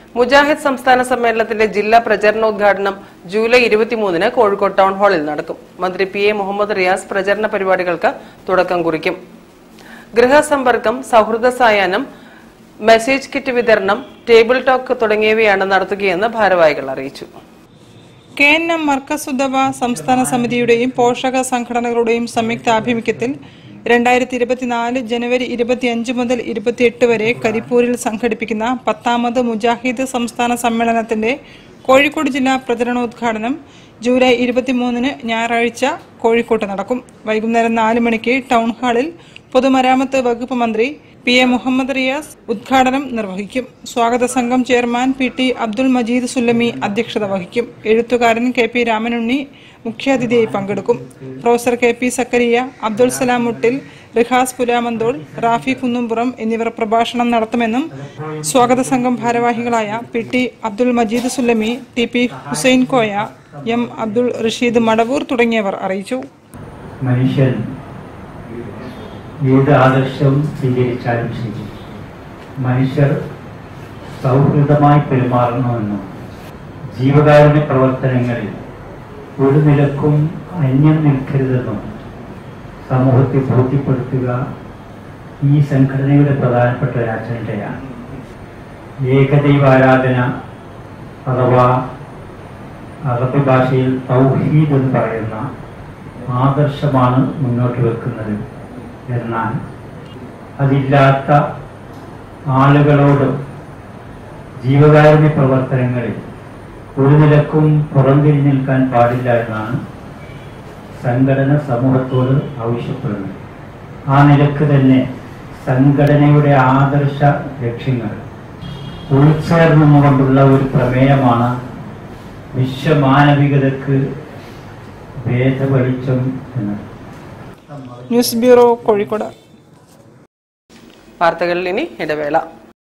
മുജാഹിദ് സംസ്ഥാന സമ്മേളനത്തിന്റെ ജില്ലാ പ്രചരണോദ്ഘാടനം ജൂലൈ ഇരുപത്തിമൂന്നിന് കോഴിക്കോട് ടൗൺ ഹാളിൽ നടക്കും മന്ത്രി പി എ മുഹമ്മദ് റിയാസ് പ്രചരണ പരിപാടികൾക്ക് തുടക്കം കുറിക്കും ഗൃഹസമ്പർക്കം സൗഹൃദ സായാഹ്നം മെസ്സേജ് കിറ്റ് വിതരണം ടേബിൾ ടോക്ക് തുടങ്ങിയവയാണ് നടത്തുകയെന്ന് ഭാരവാഹികൾ അറിയിച്ചു K N M Markaz Udawa സംസ്ഥാന സമിതിയുടെയും പോഷക സംഘടനകളുടെയും സംയുക്ത ആഭിമുഖ്യത്തിൽ രണ്ടായിരത്തി ഇരുപത്തിനാല് ജനുവരി ഇരുപത്തിയഞ്ച് മുതൽ ഇരുപത്തിയെട്ട് വരെ കരിപ്പൂരിൽ സംഘടിപ്പിക്കുന്ന പത്താമത് മുജാഹിദ് സംസ്ഥാന സമ്മേളനത്തിന്റെ കോഴിക്കോട് ജില്ലാ പ്രചരണോദ്ഘാടനം ജൂലൈ ഇരുപത്തിമൂന്നിന് ഞായറാഴ്ച കോഴിക്കോട്ട് നടക്കും വൈകുന്നേരം നാല് മണിക്ക് ടൗൺ ഹാളിൽ പൊതുമരാമത്ത് വകുപ്പ് മന്ത്രി പി എ മുഹമ്മദ് റിയാസ് ഉദ്ഘാടനം നിർവഹിക്കും സ്വാഗത സംഘം chairman P T Abdul Majeed Sullami അധ്യക്ഷത വഹിക്കും എഴുത്തുകാരൻ കെ പി രാമനുണ്ണി മുഖ്യാതിഥിയായി പങ്കെടുക്കും professor K P Zakariya Abdul Salam Muttil Rihas Pulamanthole Rafi Kunnumpuram എന്നിവർ പ്രഭാഷണം നടത്തുമെന്നും സ്വാഗത സംഘം ഭാരവാഹികളായ P T Abdul Majeed Sullami T P Hussain Koya M Abdul Rasheed Madavoor തുടങ്ങിയവർ അറിയിച്ചു മനുഷ്യൻ ഏത് ആദർശം സ്വീകരിച്ചാലും ശരി മനുഷ്യർ സൗഹൃദമായി പെരുമാറണമെന്നും ജീവകാരുണ്യ പ്രവർത്തനങ്ങളിൽ ഒരു നിലക്കും അന്യം നിൽക്കരുതെന്നും സമൂഹത്തെ ബോധ്യപ്പെടുത്തുക ഈ സംഘടനയുടെ പ്രധാനപ്പെട്ട ഒരു അജണ്ടയാണ് ഏകദൈവാരാധന അഥവാ അറബി ഭാഷയിൽ തൗഹീദ് എന്ന് പറയുന്ന ആദർശമാണ് മുന്നോട്ട് വെക്കുന്നത് എന്നാൽ അതില്ലാത്ത ആളുകളോട് ജീവകാരുണ്യ പ്രവർത്തനങ്ങളിൽ ഒരു നിലക്കും പുറംതിരിഞ്ഞു നിൽക്കാൻ പാടില്ല എന്നാണ് സംഘടന സമൂഹത്തോട് ആവശ്യപ്പെടുന്നത് ആ നിലക്ക് തന്നെ സംഘടനയുടെ ആദർശ ലക്ഷ്യങ്ങൾ ഉൾച്ചേർന്നുകൊണ്ടുള്ള ഒരു പ്രമേയമാണ് വിശ്വമാനവികതക്ക് ഭേദവെളിച്ചം എന്നത് ന്യൂസ് ബ്യൂറോ കോഴിക്കോട് വാർത്തകളിൽ ഇനി ഇടവേള